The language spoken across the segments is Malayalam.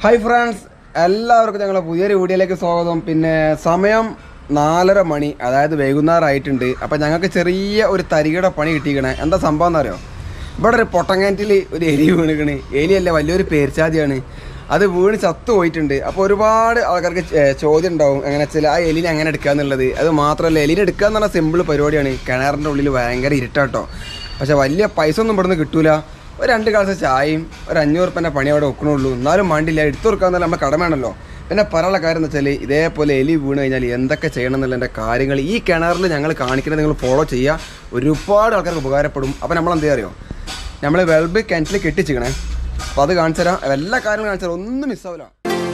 ഹായ് ഫ്രണ്ട്സ് എല്ലാവർക്കും ഞങ്ങളുടെ പുതിയൊരു വീഡിയോയിലേക്ക് സ്വാഗതം പിന്നെ സമയം നാലര മണി അതായത് വൈകുന്നേരം ആയിട്ടുണ്ട് അപ്പം ഞങ്ങൾക്ക് ചെറിയ ഒരു തരികട പണി കിട്ടിയിരിക്കണേ എന്താ സംഭവം എന്നറിയോ ഇവിടെ ഒരു പൊട്ടങ്ങാറ്റിൽ ഒരു എലി വീണിക്കണ് എലിയല്ല വലിയൊരു പേർച്ചാതിയാണ് അത് വീണ് ചത്തു പോയിട്ടുണ്ട് അപ്പോൾ ഒരുപാട് ആൾക്കാർക്ക് ചെ- ചോദ്യം ഉണ്ടാവും എങ്ങനെ വെച്ചാൽ ആ എലിനെ എങ്ങനെ എടുക്കുക എന്നുള്ളത് അത് മാത്രമല്ല എലിനെ എടുക്കുക എന്ന് പറഞ്ഞാൽ സിമ്പിൾ പരിപാടിയാണ് കിണറിൻ്റെ ഉള്ളിൽ ഭയങ്കര ഇരുട്ടാട്ടോ പക്ഷെ വലിയ പൈസ ഒന്നും ഇവിടുന്ന് കിട്ടൂല ഒരു രണ്ട് ഗ്ലാസ് ചായയും ഒരു അഞ്ഞൂറ് റുപ്യൻ്റെ പണി അവിടെ വെക്കണുള്ളൂ എന്നാലും വേണ്ടില്ല എടുത്തു കൊടുക്കാന്നല്ല നമ്മുടെ കടമയാണല്ലോ പിന്നെ പറയാനുള്ള കാര്യം എന്ന് വെച്ചാൽ ഇതേപോലെ എലി വീണ് കഴിഞ്ഞാൽ എന്തൊക്കെ ചെയ്യണം എന്നുള്ളതിൻ്റെ കാര്യങ്ങൾ ഈ കിണറിൽ ഞങ്ങൾ കാണിക്കുന്നത് നിങ്ങൾ ഫോളോ ചെയ്യുക ഒരുപാട് ആൾക്കാർക്ക് ഉപകാരപ്പെടും അപ്പോൾ നമ്മൾ എന്ത് അറിയോ നമ്മൾ വെൽബ് കിണറ്റിൽ കെട്ടിച്ചിക്കണേ അപ്പോൾ അത് കാണിച്ചു തരാം എല്ലാ കാര്യങ്ങളും കാണിച്ചു തരാം ഒന്നും മിസ്സാവില്ല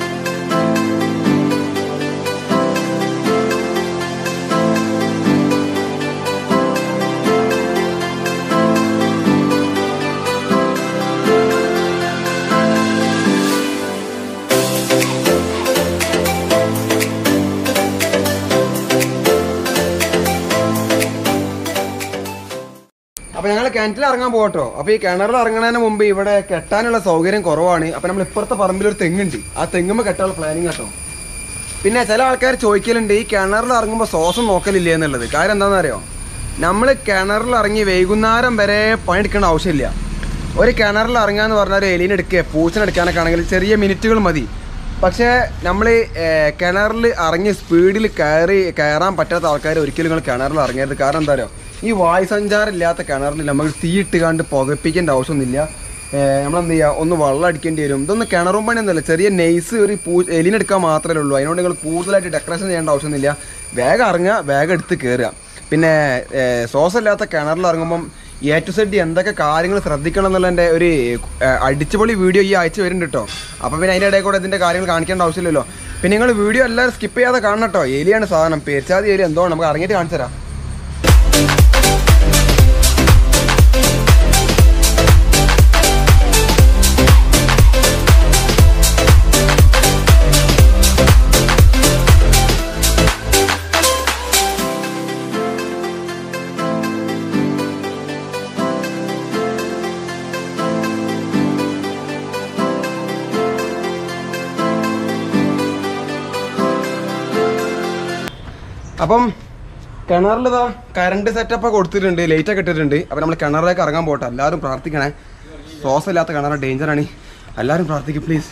അപ്പോൾ ഞങ്ങൾ കിണറ്റിൽ ഇറങ്ങാൻ പോകട്ടോ അപ്പോൾ ഈ കിണറിൽ ഇറങ്ങുന്നതിന് മുമ്പ് ഇവിടെ കെട്ടാനുള്ള സൗകര്യം കുറവാണ് അപ്പോൾ നമ്മൾ ഇപ്പുറത്തെ പറമ്പിൽ ഒരു തെങ്ങുണ്ട് ആ തെങ്ങുമ്പോൾ കെട്ടാനുള്ള പ്ലാനിങ് കേട്ടോ പിന്നെ ചില ആൾക്കാർ ചോദിക്കലുണ്ട് ഈ കിണറിൽ ഇറങ്ങുമ്പോൾ ശ്വാസം നോക്കലില്ലേ എന്നുള്ളത് കാര്യം എന്താണെന്ന് അറിയോ നമ്മൾ കിണറിൽ ഇറങ്ങി വൈകുന്നേരം വരെ പണിയെടുക്കേണ്ട ആവശ്യമില്ല ഒരു കിണറിൽ ഇറങ്ങുക എന്ന് പറഞ്ഞാൽ ഒരു എലീനെ എടുക്കുക പൂച്ചനെ എടുക്കാനൊക്കെ ആണെങ്കിൽ ചെറിയ മിനിറ്റുകൾ മതി പക്ഷേ നമ്മൾ കിണറിൽ ഇറങ്ങി സ്പീഡിൽ കയറി കയറാൻ പറ്റാത്ത ആൾക്കാർ ഒരിക്കലും നിങ്ങൾ കിണറിൽ ഇറങ്ങരുത് കാരണം എന്താ പറയുക ഈ വായുസഞ്ചാരം ഇല്ലാത്ത കിണറിൽ നമുക്ക് തീ ഇട്ട് കണ്ട് പുകപ്പിക്കേണ്ട ആവശ്യമൊന്നുമില്ല നമ്മളെന്ത് ചെയ്യുക ഒന്ന് വെള്ളം അടിക്കേണ്ടി വരും ഇതൊന്നും കിണറും പണിയൊന്നുമല്ല ചെറിയ നെയ്സ് ഒരു പൂ എലിനെടുക്കാൻ മാത്രമേ ഉള്ളൂ അതിനോട് നിങ്ങൾ കൂടുതലായിട്ട് ഡെക്കറേഷൻ ചെയ്യേണ്ട ആവശ്യമൊന്നുമില്ല വേഗം ഇറങ്ങുക വേഗം എടുത്ത് കയറുക പിന്നെ സോസ് ഇല്ലാത്ത കിണറിൽ ഇറങ്ങുമ്പം എ ടു സെഡ് എന്തൊക്കെ കാര്യങ്ങൾ ശ്രദ്ധിക്കണം എന്നുള്ളതിൻ്റെ ഒരു ഏ, അടിച്ചുപൊളി വീഡിയോ ഈ ആഴ്ച വരുന്നുണ്ട് കേട്ടോ അപ്പോൾ പിന്നെ അതിൻ്റെ ഇടയിൽ കൂടെ ഇതിൻ്റെ കാര്യങ്ങൾ കാണിക്കേണ്ട ആവശ്യമില്ലല്ലോ പിന്നെ നിങ്ങൾ വീഡിയോ എല്ലാവരും സ്കിപ്പ് ചെയ്യാതെ കാണണം കേട്ടോ എലിയാണ് സാധനം പേർച്ചാതി എലി എന്തോ നമുക്ക് ഇറങ്ങിയിട്ട് കാണിച്ചു തരാം അപ്പം കിണറിലിതാ കറണ്ട് സെറ്റപ്പ് കൊടുത്തിട്ടുണ്ട് ലൈറ്റ് ഒക്കെ ഇട്ടിട്ടുണ്ട് അപ്പം നമ്മൾ കിണറിലേക്ക് ഇറങ്ങാൻ പോട്ടെ എല്ലാവരും പ്രാർത്ഥിക്കണേ ശ്വാസം ഇല്ലാത്ത കിണർ ഡേഞ്ചറാണ് എല്ലാവരും പ്രാർത്ഥിക്കും പ്ലീസ്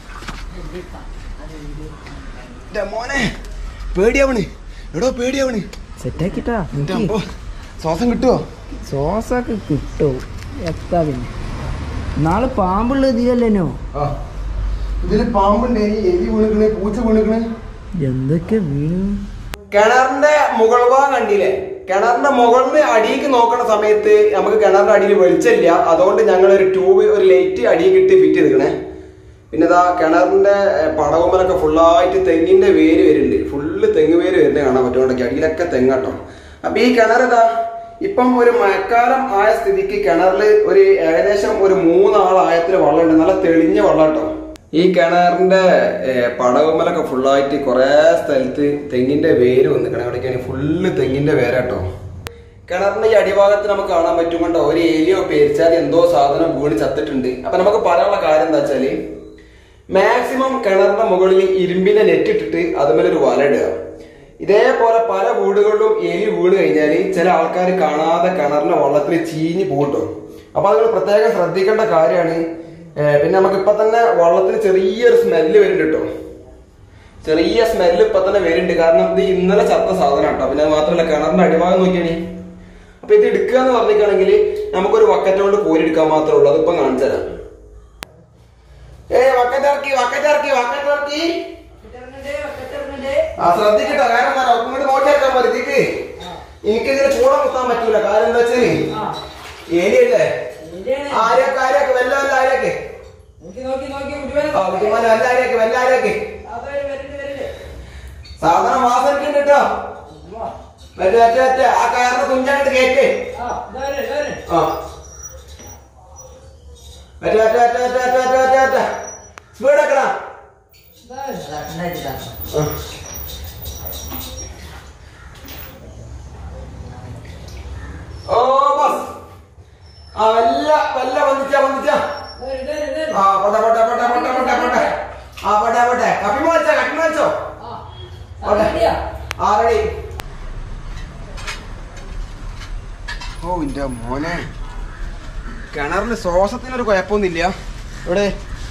മോനെ പേടിയാവണ് എടോ പേടിയാവണ് സെറ്റാക്കിട്ടാ എൻ്റെ അമ്പോ, ശ്വാസം കിട്ടുമോ സോസൊക്കെ കിട്ടും എത്താ പിന്നെ നാളെ പാമ്പുള്ള ഇതിലല്ലേനോ ആ ഇതിൽ പാമ്പുണ്ട് എലി വീണിക്കണ് പൂച്ച വീണിക്കണ് എന്തൊക്കെ വീണു കിണറിന്റെ മുകൾ ഭാഗം കണ്ടില്ലേ കിണറിന്റെ മുകളിൽ അടിയിലേക്ക് നോക്കണ സമയത്ത് നമുക്ക് കിണറിന്റെ അടിയിൽ വെളിച്ചമില്ല അതുകൊണ്ട് ഞങ്ങൾ ഒരു ട്യൂബ് ഒരു ലൈറ്റ് അടിയിൽ കിട്ടി ഫിറ്റ് ചെയ്തിക്കണേ പിന്നെ ഇതാ കിണറിന്റെ ഏർ, പടവുമ്മലൊക്കെ ഫുള്ളായിട്ട് തെങ്ങിന്റെ വേര് വരുന്നുണ്ട് ഫുള്ള് തെങ്ങ് വേര് വരുന്നത് കാണാൻ പറ്റുകൊണ്ടൊക്കെ അടിയിലൊക്കെ തെങ്ങാട്ടോ അപ്പൊ ഈ കിണർ ഇതാ ഇപ്പം ഒരു മഴക്കാലം ആയ സ്ഥിതിക്ക് കിണറിൽ ഒരു ഏകദേശം ഒരു മൂന്നാൾ ആയത്തിൽ വെള്ളമുണ്ട് നല്ല തെളിഞ്ഞ വെള്ളം കേട്ടോ ഈ കിണറിന്റെ പടവുമ്മലൊക്കെ ഫുള്ളായിട്ട് കുറേ സ്ഥലത്ത് തെങ്ങിന്റെ വേര് വന്നിക്കണേ അവിടേക്കാണ് ഫുള്ള് തെങ്ങിന്റെ വേരാട്ടോ കിണറിന്റെ ഈ അടിഭാഗത്ത് നമുക്ക് കാണാൻ പറ്റും കണ്ടോ ഒരു എലിയോ പേരിച്ചാൽ എന്തോ സാധനം വീണ് ചത്തിട്ടുണ്ട് അപ്പൊ നമുക്ക് പറയാനുള്ള കാര്യം എന്താ വെച്ചാല് മാക്സിമം കിണറിന്റെ മുകളിൽ ഇരുമ്പിന്റെ നെറ്റ് ഇട്ടിട്ട് അതുമേലെ ഒരു വല ഇടുക ഇതേപോലെ പല വീടുകളിലും എലി വീണ് കഴിഞ്ഞാൽ ചില ആൾക്കാർ കാണാതെ കിണറിന്റെ വെള്ളത്തിൽ ചീഞ്ഞ് പോകട്ടോ അപ്പൊ അത് നിങ്ങൾ പ്രത്യേകം ശ്രദ്ധിക്കേണ്ട കാര്യമാണ് പിന്നെ നമുക്ക് ഇപ്പൊ തന്നെ വെള്ളത്തിൽ ചെറിയൊരു സ്മെല്ല് വരുന്നുണ്ട് കേട്ടോ ചെറിയ സ്മെല്ല് ഇപ്പൊ തന്നെ വരുന്നുണ്ട് കാരണം ഇത് ഇന്നലെ ചത്ത സാധനം കേട്ടോ പിന്നെ അത് മാത്രമല്ല കിണറിന്റെ അടിഭാഗം നോക്കിയാണി അപ്പൊ ഇത് എടുക്കുക എന്ന് പറഞ്ഞിട്ടാണെങ്കിൽ നമുക്കൊരു വക്കറ്റ് കൊണ്ട് കോരി എടുക്കാൻ മാത്രമേ ഉള്ളൂ അതിപ്പം കാണിച്ചു തരാം ഏ വക്കറ്റ് ഇറക്കി വക്കറ്റ് ഇറക്കി വക്കറ്റ് ഇറക്കി ആ ശ്രദ്ധിക്കട്ടോ കാരണം എന്താ ഒപ്പം കൂടി നോക്കിയെടുക്കാൻ മതി ഇതിക്ക് എനിക്ക് ഇതിന് കൂടെ കുത്താൻ പറ്റൂല കാര്യം എന്താ വെച്ചാല് ഏരിയല്ലേ ആരെയൊക്കെ ആരെയൊക്കെ വല്ല വല്ല ആരെയൊക്കെ ആ കുട്ടിമാരെ വല്ല ആരെയൊക്കെ വല്ല ആരെയൊക്കെ സാധനം വാസനിക്കുന്നുണ്ട് കേട്ടോ മറ്റേ മറ്റേ മറ്റേ ആ കയറിന് കുഞ്ചായിട്ട് കേക്ക് ആ മറ്റേ മറ്റേ മറ്റേ മറ്റേ മറ്റേ മറ്റേ മറ്റേ മറ്റേ സ്പീഡ് ആക്കണ ഓ ബസ് ആ വല്ല വല്ല വന്നിച്ചാ വന്നിച്ചാ ആ പോട്ടെ പോട്ടെ പോട്ടെ പോട്ടെ പോട്ടെ പോട്ടെ ആ പോട്ടെ പോട്ടെ കപ്പി വെച്ചോ കപ്പി വെച്ചോ ആ റെഡി ഓ എന്റെ മോനെ കിണറിന് ശ്വാസത്തിനൊരു കുഴപ്പമൊന്നുമില്ല ഇവിടെ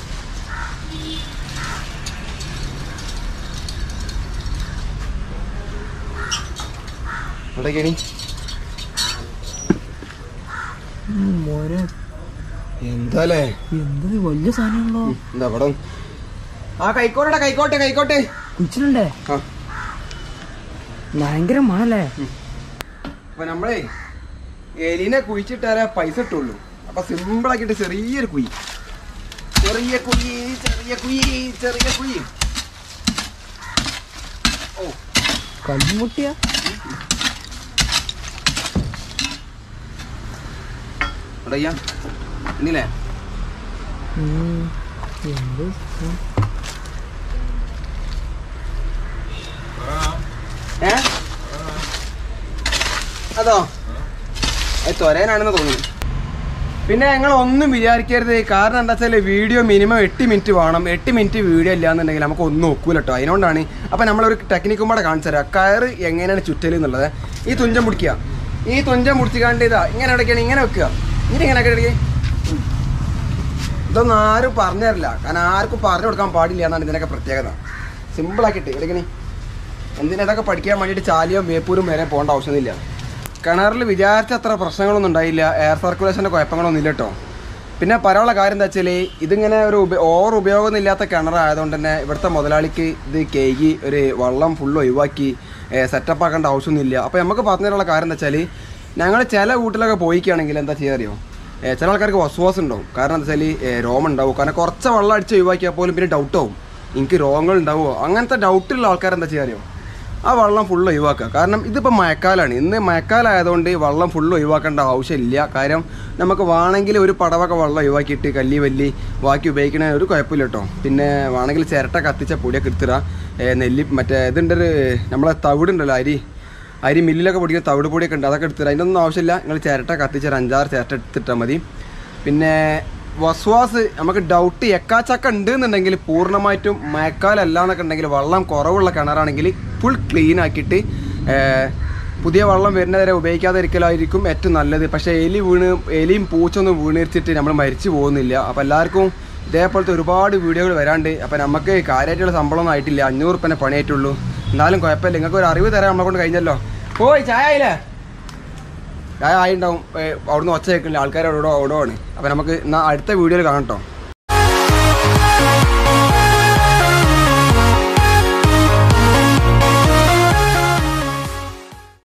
എവിടേക്കാണി മോനെ എന്താലേ എന്തത് വലിയ സാധനമാണല്ലോ എന്താ ഇവിടെ ആ കൈക്കോട്ടെ കൈക്കോട്ടെ കൈക്കോട്ടെ കുച്ചിട്ടുണ്ടേ ആ ഭയങ്കര മണല്ലേ അപ്പൊ നമ്മളെ എലിനെ കുഴിച്ചിട്ടാലേ പൈസ ഇട്ടുള്ളൂ അപ്പൊ സിമ്പിൾ ആക്കിയിട്ട് ചെറിയൊരു കുഴി ചെറിയ കുഴി ചെറിയ കുഴി ചെറിയ കുഴി ഓ കല്ലുമുട്ടിയാ അടയ്യ ഇന്നില്ലേ ഉം. എന്ത് ഉം. ഏ അതോ അത് തൊരേനാണെന്ന് തോന്നുന്നു പിന്നെ ഞങ്ങൾ ഒന്നും വിചാരിക്കരുത് കാരണം എന്താ വെച്ചാൽ വീഡിയോ മിനിമം എട്ട് മിനിറ്റ് വേണം എട്ട് മിനിറ്റ് വീഡിയോ ഇല്ലാന്നുണ്ടെങ്കിൽ നമുക്ക് ഒന്നും ഒക്കൂല കേട്ടോ അതിനോണ്ടാണ് അപ്പം നമ്മളൊരു ടെക്നിക്കും കൂടെ കാണിച്ചു തരാം കയറ് എങ്ങനെയാണ് ചുറ്റൽ എന്നുള്ളത് ഈ തുഞ്ചം പിടിക്കുക ഈ തുഞ്ചം പിടിച്ചിക്കാണ്ട് ഇതാ ഇങ്ങനെ ഇടയ്ക്കാണ് ഇങ്ങനെ വെക്കുക ഇങ്ങനെ ഇങ്ങനെ ഇടയ്ക്ക് ഇതൊന്നും ആരും പറഞ്ഞു തരില്ല കാരണം ആർക്കും പറഞ്ഞു കൊടുക്കാൻ പാടില്ല എന്നാണ് ഇതിനൊക്കെ പ്രത്യേകത സിമ്പിളാക്കിയിട്ട് ഇടയ്ക്കണി എന്തിനാ ഇതൊക്കെ പഠിക്കാൻ വേണ്ടിയിട്ട് ചാലിയോ വേപ്പൂരും വരെ പോകേണ്ട ആവശ്യമൊന്നുമില്ല കിണറിൽ വിചാരിച്ച അത്ര പ്രശ്നങ്ങളൊന്നും ഉണ്ടായില്ല എയർ സർക്കുലേഷൻ്റെ കുഴപ്പങ്ങളൊന്നും ഇല്ല കേട്ടോ പിന്നെ പറയാനുള്ള കാര്യം എന്താ വെച്ചാൽ ഇതിങ്ങനെ ഒരു ഉപ- ഓവർ ഉപയോഗമൊന്നും ഇല്ലാത്ത കിണറായതുകൊണ്ട് തന്നെ ഇവിടുത്തെ മുതലാളിക്ക് ഇത് കേകി ഒരു വെള്ളം ഫുള്ള് ഒഴിവാക്കി സെറ്റപ്പ് ആക്കേണ്ട ആവശ്യമൊന്നുമില്ല അപ്പോൾ നമുക്ക് പറഞ്ഞു തരാനുള്ള കാര്യം എന്താ വെച്ചാൽ ഞങ്ങൾ ചില വീട്ടിലൊക്കെ പോയിക്കുകയാണെങ്കിൽ എന്താ ചെയ്യുക അറിയോ ഏ, ചില ആൾക്കാർക്ക് വസ്വാസം ഉണ്ടാവും കാരണം എന്താ വെച്ചാൽ രോമം ഉണ്ടാവും കാരണം കുറച്ച് വെള്ളം അടിച്ച് ഒഴിവാക്കിയാൽ പോലും പിന്നെ ഡൗട്ട് ആവും എനിക്ക് രോഗങ്ങൾ ഉണ്ടാവുമോ അങ്ങനത്തെ ഡൗട്ടുള്ള ആൾക്കാർ എന്താ ചെയ്യുക അറിയോ ആ വെള്ളം ഫുള്ള് ഒഴിവാക്കുക കാരണം ഇതിപ്പോൾ മഴക്കാലമാണ് ഇന്ന് മഴക്കാലമായതുകൊണ്ട് വെള്ളം ഫുള്ള് ഒഴിവാക്കേണ്ട ആവശ്യമില്ല കാര്യം നമുക്ക് വേണമെങ്കിൽ ഒരു പടവൊക്കെ വെള്ളം ഒഴിവാക്കിയിട്ട് കല്ലി വല്ലി ബാക്കി ഉപയോഗിക്കണ ഒരു കുഴപ്പമില്ല കേട്ടോ പിന്നെ വേണമെങ്കിൽ ചിരട്ട കത്തിച്ച പൊടിയൊക്കെ എടുത്തിട നെല്ലി മറ്റേ ഇതുണ്ടൊരു നമ്മളെ തവിടുണ്ടല്ലോ അരി അരി മില്ലിലൊക്കെ പൊടിക്കുന്ന തവിട് പൊടിയൊക്കെ ഉണ്ട് അതൊക്കെ എടുത്തിട്ട് അതിൻ്റെ ഒന്നും ആവശ്യമില്ല നിങ്ങൾ ചിരട്ട കത്തിച്ച ഒരു അഞ്ചാറ് ചിരട്ട എടുത്തിട്ടാൽ മതി പിന്നെ വസ്വാസ് നമുക്ക് ഡൗട്ട് എക്കാച്ചക്ക ഉണ്ട് എന്നുണ്ടെങ്കിൽ പൂർണ്ണമായിട്ടും മഴക്കാലല്ല എന്നൊക്കെ ഉണ്ടെങ്കിൽ വെള്ളം കുറവുള്ള കിണറാണെങ്കിൽ ഫുൾ ക്ലീൻ ആക്കിയിട്ട് ഏർ, പുതിയ വെള്ളം വരുന്നവരെ ഉപയോഗിക്കാതിരിക്കലായിരിക്കും ഏറ്റവും നല്ലത് പക്ഷേ എലി വീണ് എലിയും പൂച്ചൊന്നും വീണിരിച്ചിട്ട് നമ്മൾ മരിച്ചു പോകുന്നില്ല അപ്പോൾ എല്ലാവർക്കും ഇതേപോലത്തെ ഒരുപാട് വീഡിയോകൾ വരാണ്ട് അപ്പോൾ നമുക്ക് കാര്യമായിട്ടുള്ള ശമ്പളമൊന്നും ആയിട്ടില്ല അഞ്ഞൂറ് റുപ്യനെ പണിയായിട്ടുള്ളൂ എന്നാലും കുഴപ്പമില്ല നിങ്ങൾക്ക് ഒരു അറിവ് തരാൻ നമ്മളെ കൊണ്ട് കഴിഞ്ഞല്ലോ പോയി ചായ ആയില്ലേ ചായ ആയിണ്ടാവും ഏ, അവിടുന്ന് ഒച്ച കേൾക്കില്ല ആൾക്കാർ അവിടെ അവിടെ ആണ് അപ്പോൾ നമുക്ക് എന്നാൽ അടുത്ത വീഡിയോയിൽ കാണാം കേട്ടോ